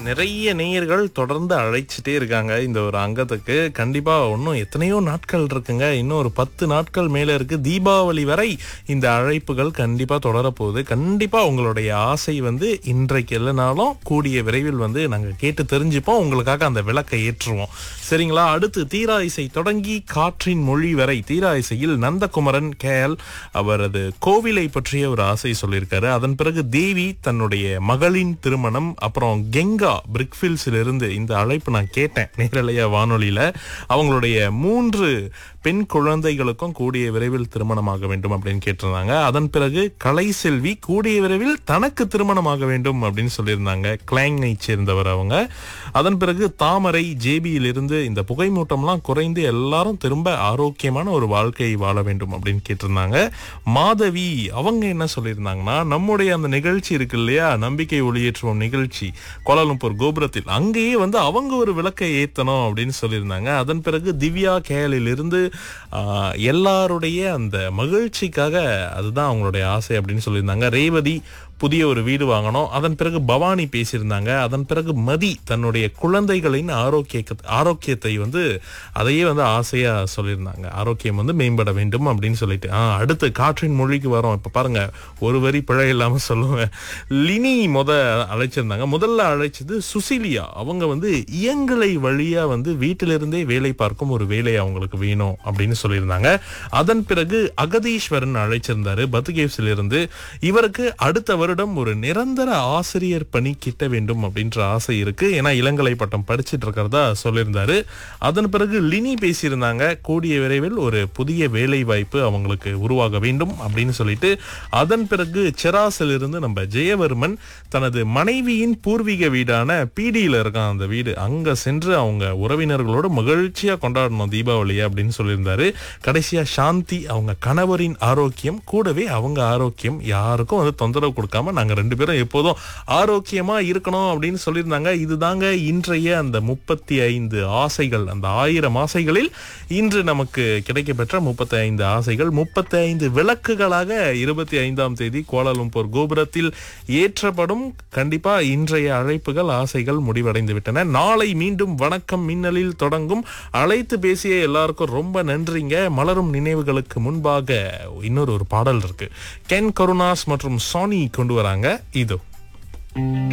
நிறைய நேயர்கள் தொடர்ந்து அழைச்சிட்டே இருக்காங்க இந்த ஒரு அங்கத்துக்கு கண்டிப்பா இன்னும் எத்தனையோ நாட்கள் இருக்குங்க இன்னும் ஒரு பத்து நாட்கள் மேல இருக்கு தீபாவளி வரை இந்த அழைப்புகள் கண்டிப்பா தொடரப்போகுது கண்டிப்பா உங்களுடைய ஆசை வந்து இன்றைக்கு இல்லைனாலும் கூடிய விரைவில் வந்து நாங்க கேட்டு தெரிஞ்சுப்போம் உங்களுக்காக அந்த விளக்கை ஏற்றுவோம் சரிங்களா அடுத்து தீரா இசை தொடங்கி காற்றின் மொழி வரை தீரா இசையில் நந்தகுமரன் கேஎல் அவரது கோவிலை பற்றிய ஒரு ஆசை சொல்லியிருக்காரு அதன் பிறகு தேவி தன்னுடைய மகளின் திருமணம் அப்புறம் கெங்கா பிரிக்ஃபீல்ஸில் இருந்து இந்த அழைப்பு நான் கேட்டேன் நேரலையா வானொலியில அவங்களுடைய மூன்று பெண் குழந்தைகளுக்கும் கூடிய விரைவில் திருமணமாக வேண்டும் அப்படின்னு கேட்டிருந்தாங்க அதன் பிறகு கலை செல்வி கூடிய விரைவில் தனக்கு திருமணமாக வேண்டும் அப்படின்னு சொல்லியிருந்தாங்க கிளாங்கை சேர்ந்தவர் அவங்க அதன் பிறகு தாமரை ஜேபியில் இருந்து இந்த புகைமூட்டம்லாம் குறைந்து எல்லாரும் திரும்ப ஆரோக்கியமான ஒரு வாழ்க்கையை வாழ வேண்டும் அப்படின்னு கேட்டிருந்தாங்க மாதவி அவங்க என்ன சொல்லியிருந்தாங்கன்னா நம்முடைய அந்த நிகழ்ச்சி இருக்கு இல்லையா நம்பிக்கை ஒளியேற்றுவோம் நிகழ்ச்சி கோலாலம்பூர் கோபுரத்தில் அங்கேயே வந்து அவங்க ஒரு விளக்கை ஏத்தணும் அப்படின்னு சொல்லியிருந்தாங்க அதன் பிறகு திவ்யா கேலில் இருந்து ஆஹ், எல்லாருடைய அந்த மகிழ்ச்சிக்காக அதுதான் அவங்களுடைய ஆசை அப்படின்னு சொல்லியிருந்தாங்க ரேவதி புதிய ஒரு வீடு வாங்கணும் அதன் பிறகு பவானி பேசியிருந்தாங்க அதன் பிறகு மதி தன்னுடைய குழந்தைகளின் ஆரோக்கிய ஆரோக்கியத்தை வந்து அதையே வந்து ஆசையா சொல்லியிருந்தாங்க ஆரோக்கியம் வந்து மேம்பட வேண்டும் அப்படின்னு சொல்லிட்டு ஆ அடுத்து காற்றின் மொழிக்கு வரோம் இப்ப பாருங்க ஒரு வரி பிழை இல்லாம சொல்லுவேன் லினி முத அழைச்சிருந்தாங்க முதல்ல அழைச்சது சுசிலியா அவங்க வந்து இயங்கலை வழியா வந்து வீட்டிலிருந்தே வேலை பார்க்கும் ஒரு வேலை அவங்களுக்கு வேணும் அப்படின்னு சொல்லியிருந்தாங்க அதன் பிறகு அகதீஸ்வரன் அழைச்சிருந்தாரு பத்துகேவ்ஸ்ல இருந்து இவருக்கு அடுத்த வருடம் ஒரு நிரந்தர ஆசிரியர் பணி கிட்ட வேண்டும் அப்படின்ற ஆசை இருக்கு ஏன்னா இளங்கலை பட்டம் படிச்சிட்டு இருக்கிறதா சொல்லியிருந்தாரு அதன் பிறகு லினி பேசியிருந்தாங்க கூடிய விரைவில் ஒரு புதிய வேலை வாய்ப்பு அவங்களுக்கு உருவாக வேண்டும் அப்படின்னு சொல்லிட்டு அதன் பிறகு செராசில் இருந்து நம்ம ஜெயவர்மன் தனது மனைவியின் பூர்வீக வீடான பிடியில இருக்கான் அந்த வீடு அங்க சென்று அவங்க உறவினர்களோட மகிழ்ச்சியா கொண்டாடணும் தீபாவளி அப்படின்னு சொல்லியிருந்தாரு கடைசியா சாந்தி அவங்க கணவரின் ஆரோக்கியம் கூடவே அவங்க ஆரோக்கியம் யாருக்கும் வந்து தொந்தரவு கொடுக்காம நாங்க ரெண்டு பேரும் எப்போதும் ஆரோக்கியமா இருக்கணும் அப்படின்னு சொல்லியிருந்தாங்க இதுதாங்க இன்றைய அந்த முப்பத்தி ஐந்து ஆசைகள் அந்த ஆயிரம் ஆசைகளில் இன்று நமக்கு கிடைக்கப்பெற்ற முப்பத்தி ஐந்து ஆசைகள் முப்பத்தி ஐந்து விளக்குகளாக இருபத்தி ஐந்தாம் தேதி கோலாலும்பூர் கோபுரத்தில் ஏற்றப்படும் கண்டிப்பா இன்றைய அழைப்புகள் ஆசைகள் முடிவடைந்து விட்டன நாளை மீண்டும் வணக்கம் மின்னலில் தொடங்கும் அழைத்து பேசிய எல்லாருக்கும் ரொம்ப நன்றிங்க மலரும் நினைவுகளுக்கு முன்பாக இன்னொரு ஒரு பாடல் இருக்கு கென் கருணாஸ் மற்றும் சானி கொண்டு வராங்க இதோ